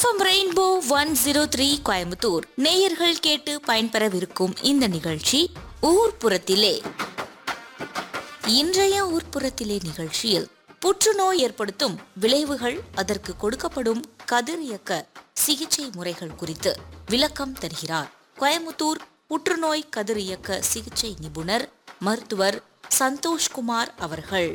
FM rainbow one zero three Coimbatore நேயர்கள் கேட்டு பயன்பெறவிருக்கும் இந்த நிகழ்ச்சி ஊர்ப்புறத்திலே இன்றைய ஊர்ப்புறத்திலே நிகழ்ச்சியில் புற்றுநோய் ஏற்படுத்தும் விளைவுகள் அதற்கு கொடுக்கப்படும் கதிரியக்க சிகிச்சை முறைகள் குறித்து விளக்கம் தருகிறார் கோயம்புத்தூர் புற்றுநோய் கதிரியக்க சிகிச்சை நிபுணர் மருத்துவர் சந்தோஷ்குமார் அவர்கள்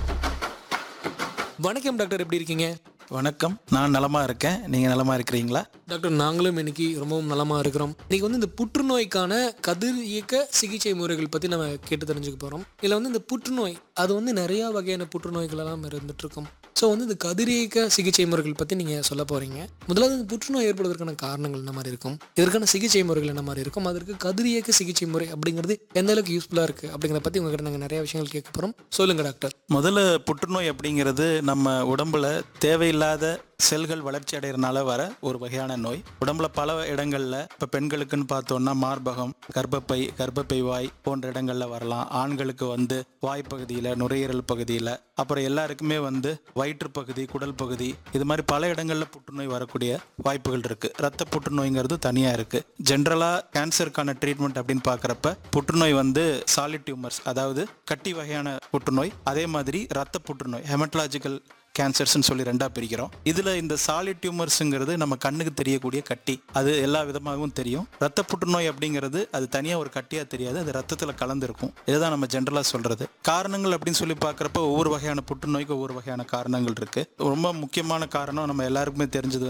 வணக்கம் டாக்டர் எப்படி இருக்கீங்க வணக்கம் நான் நலமா இருக்கேன் நீங்க நலமா இருக்கிறீங்களா டாக்டர் நாங்களும் இன்னைக்கு ரொம்பவும் நலமா இருக்கிறோம் இன்னைக்கு வந்து இந்த புற்றுநோய்க்கான கதிர் இயக்க சிகிச்சை முறைகள் பத்தி நம்ம கேட்டு தெரிஞ்சுக்க போறோம் இதுல வந்து இந்த புற்றுநோய் அது வந்து நிறைய வகையான புற்றுநோய்கள் எல்லாம் இருந்துட்டு இருக்கும் ஸோ வந்து இந்த கதிரியக்க சிகிச்சை முறைகள் பத்தி நீங்க சொல்ல போறீங்க முதலாவது இந்த புற்றுநோய் ஏற்படுவதற்கான காரணங்கள் என்ன மாதிரி இருக்கும் இதற்கான சிகிச்சை முறைகள் என்ன மாதிரி இருக்கும் அதற்கு கதிரியக்க சிகிச்சை முறை அப்படிங்கிறது எந்த அளவுக்கு யூஸ்ஃபுல்லா இருக்கு அப்படிங்கிறத பத்தி உங்ககிட்ட நாங்கள் நிறைய விஷயங்கள் கேட்க போறோம் சொல்லுங்க டாக்டர் முதல்ல புற்றுநோய் அப்படிங்கிறது நம்ம உடம்புல தேவையில்லாத செல்கள் வளர்ச்சி அடைகிறனால வர ஒரு வகையான நோய் உடம்புல பல இடங்கள்ல இப்ப பெண்களுக்குன்னு பார்த்தோம்னா மார்பகம் கர்ப்பப்பை கர்ப்பப்பை வாய் போன்ற இடங்கள்ல வரலாம் ஆண்களுக்கு வந்து வாய் பகுதியில நுரையீரல் பகுதியில அப்புறம் எல்லாருக்குமே வந்து வயிற்று பகுதி குடல் பகுதி இது மாதிரி பல இடங்கள்ல புற்றுநோய் வரக்கூடிய வாய்ப்புகள் இருக்கு ரத்த புற்றுநோய்ங்கிறது தனியா இருக்கு ஜென்ரலா கேன்சருக்கான ட்ரீட்மெண்ட் அப்படின்னு பார்க்கறப்ப புற்றுநோய் வந்து சாலிட் டியூமர்ஸ் அதாவது கட்டி வகையான புற்றுநோய் அதே மாதிரி ரத்த புற்றுநோய் ஹெமட்டாலஜிக்கல் கேன்சர்ஸ்னு சொல்லி ரெண்டா பிரிக்கிறோம் இதுல இந்த சாலிட் டியூமர்ஸுங்கிறது நம்ம கண்ணுக்கு தெரியக்கூடிய கட்டி அது எல்லா விதமாகவும் தெரியும் ரத்த புற்றுநோய் அப்படிங்கிறது அது தனியா ஒரு கட்டியா தெரியாது அது ரத்தத்துல கலந்துருக்கும் இதுதான் நம்ம ஜென்ரலா சொல்றது காரணங்கள் அப்படின்னு சொல்லி பார்க்கறப்ப ஒவ்வொரு வகையான புற்றுநோய்க்கு ஒவ்வொரு வகையான காரணங்கள் இருக்கு ரொம்ப முக்கியமான காரணம் நம்ம எல்லாருக்குமே தெரிஞ்சது